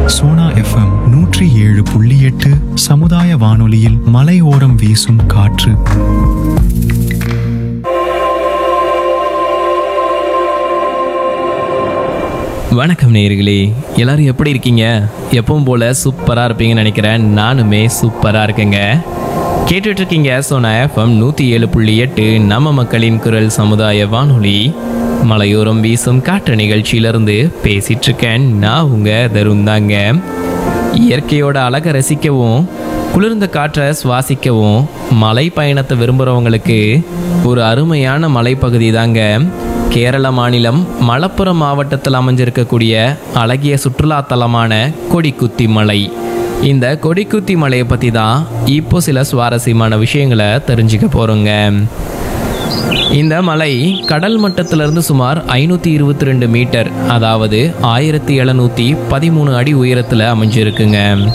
Sona FM நூற்றி ஏழு புள்ளி எட்டு சமுதாய வானொலியில் மலையோரம் வீசும் காற்று வணக்கம் நேயர்களே எல்லாரும் எப்படி இருக்கீங்க எப்பவும் போல சூப்பராக இருப்பீங்கன்னு நினைக்கிறேன் நானுமே சூப்பராக இருக்கேங்க கேட்டுட்டு இருக்கீங்க சோனா எஃப்எம் நூற்றி ஏழு புள்ளி எட்டு நம்ம மக்களின் குரல் சமுதாய வானொலி மலையோரம் வீசும் காற்று நிகழ்ச்சியிலிருந்து பேசிட்டு இருக்கேன் நான் உங்க தருண் தாங்க இயற்கையோட அழகை ரசிக்கவும் குளிர்ந்த காற்றை சுவாசிக்கவும் மலை பயணத்தை விரும்புகிறவங்களுக்கு ஒரு அருமையான மலைப்பகுதி தாங்க கேரள மாநிலம் மலப்புரம் மாவட்டத்தில் அமைஞ்சிருக்கக்கூடிய அழகிய சுற்றுலா தலமான கொடிக்குத்தி மலை இந்த கொடிக்குத்தி மலையை பற்றி தான் இப்போ சில சுவாரஸ்யமான விஷயங்களை தெரிஞ்சுக்க போகிறோங்க இந்த மலை கடல் மட்டத்திலிருந்து சுமார் ஐநூற்றி இருபத்தி ரெண்டு மீட்டர் அதாவது ஆயிரத்தி எழுநூற்றி பதிமூணு அடி உயரத்தில் அமைஞ்சிருக்குங்க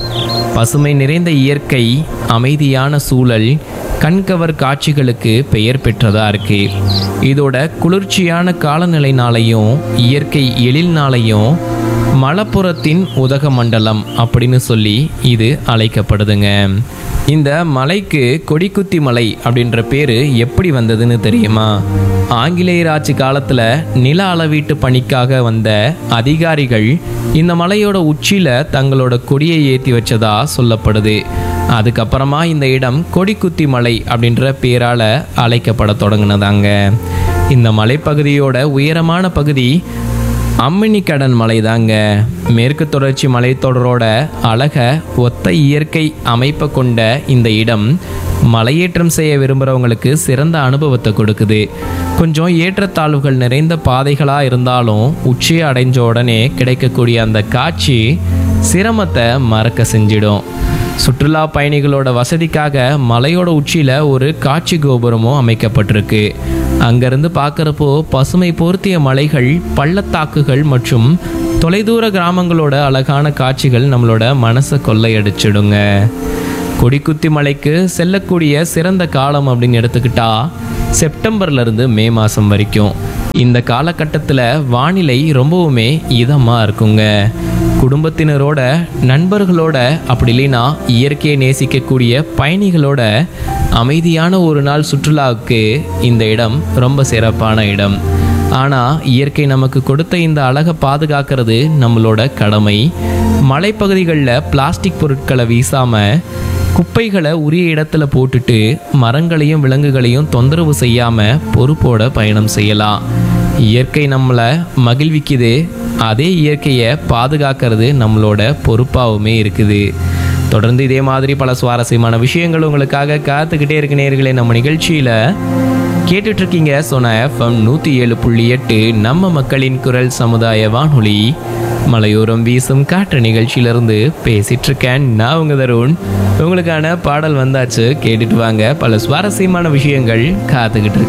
பசுமை நிறைந்த இயற்கை அமைதியான சூழல் கண்கவர் காட்சிகளுக்கு பெயர் பெற்றதா இருக்கு இதோட குளிர்ச்சியான காலநிலைனாலையும் இயற்கை எழில்னாலையும் மலப்புறத்தின் உதகமண்டலம் அப்படின்னு சொல்லி இது அழைக்கப்படுதுங்க இந்த மலைக்கு கொடிக்குத்தி மலை அப்படின்ற பேரு எப்படி வந்ததுன்னு தெரியுமா ஆங்கிலேயர் ஆட்சி காலத்துல நில அளவீட்டு பணிக்காக வந்த அதிகாரிகள் இந்த மலையோட உச்சியில தங்களோட கொடியை ஏற்றி வச்சதா சொல்லப்படுது அதுக்கப்புறமா இந்த இடம் கொடிக்குத்தி மலை அப்படின்ற பேரால அழைக்கப்பட தொடங்கினதாங்க இந்த மலைப்பகுதியோட உயரமான பகுதி அம்மினிக்கடன் மலை தாங்க மேற்கு தொடர்ச்சி மலைத்தொடரோட அழக ஒத்த இயற்கை அமைப்பை கொண்ட இந்த இடம் மலையேற்றம் செய்ய விரும்புகிறவங்களுக்கு சிறந்த அனுபவத்தை கொடுக்குது கொஞ்சம் ஏற்றத்தாழ்வுகள் நிறைந்த பாதைகளாக இருந்தாலும் உச்சியை அடைஞ்ச உடனே கிடைக்கக்கூடிய அந்த காட்சி சிரமத்தை மறக்க செஞ்சிடும் சுற்றுலா பயணிகளோட வசதிக்காக மலையோட உச்சியில ஒரு காட்சி கோபுரமும் அமைக்கப்பட்டிருக்கு அங்கிருந்து பார்க்கறப்போ பசுமை போர்த்திய மலைகள் பள்ளத்தாக்குகள் மற்றும் தொலைதூர கிராமங்களோட அழகான காட்சிகள் நம்மளோட மனசை கொள்ளையடிச்சிடுங்க கொடிக்குத்தி மலைக்கு செல்லக்கூடிய சிறந்த காலம் அப்படின்னு எடுத்துக்கிட்டா செப்டம்பர்ல இருந்து மே மாதம் வரைக்கும் இந்த காலகட்டத்தில் வானிலை ரொம்பவுமே இதமாக இருக்குங்க குடும்பத்தினரோட நண்பர்களோட அப்படி இல்லைன்னா இயற்கையை நேசிக்கக்கூடிய பயணிகளோட அமைதியான ஒரு நாள் சுற்றுலாவுக்கு இந்த இடம் ரொம்ப சிறப்பான இடம் ஆனால் இயற்கை நமக்கு கொடுத்த இந்த அழகை பாதுகாக்கிறது நம்மளோட கடமை மலைப்பகுதிகளில் பிளாஸ்டிக் பொருட்களை வீசாமல் குப்பைகளை உரிய இடத்துல போட்டுட்டு மரங்களையும் விலங்குகளையும் தொந்தரவு செய்யாமல் பொறுப்போட பயணம் செய்யலாம் இயற்கை நம்மளை மகிழ்விக்குது அதே இயற்கையை பாதுகாக்கிறது நம்மளோட பொறுப்பாகவுமே இருக்குது தொடர்ந்து இதே மாதிரி பல சுவாரஸ்யமான விஷயங்கள் உங்களுக்காக காத்துக்கிட்டே இருக்க நேர்களே நம்ம நிகழ்ச்சியில் கேட்டுட்டு இருக்கீங்க சோனா எஃப்எம் நூற்றி ஏழு புள்ளி எட்டு நம்ம மக்களின் குரல் சமுதாய வானொலி மலையோரம் வீசும் காற்று நிகழ்ச்சியிலிருந்து பேசிட்டு இருக்கேன் நான் உங்க தருண் உங்களுக்கான பாடல் வந்தாச்சு கேட்டுட்டு வாங்க பல சுவாரஸ்யமான விஷயங்கள் காத்துக்கிட்டு இருக்கு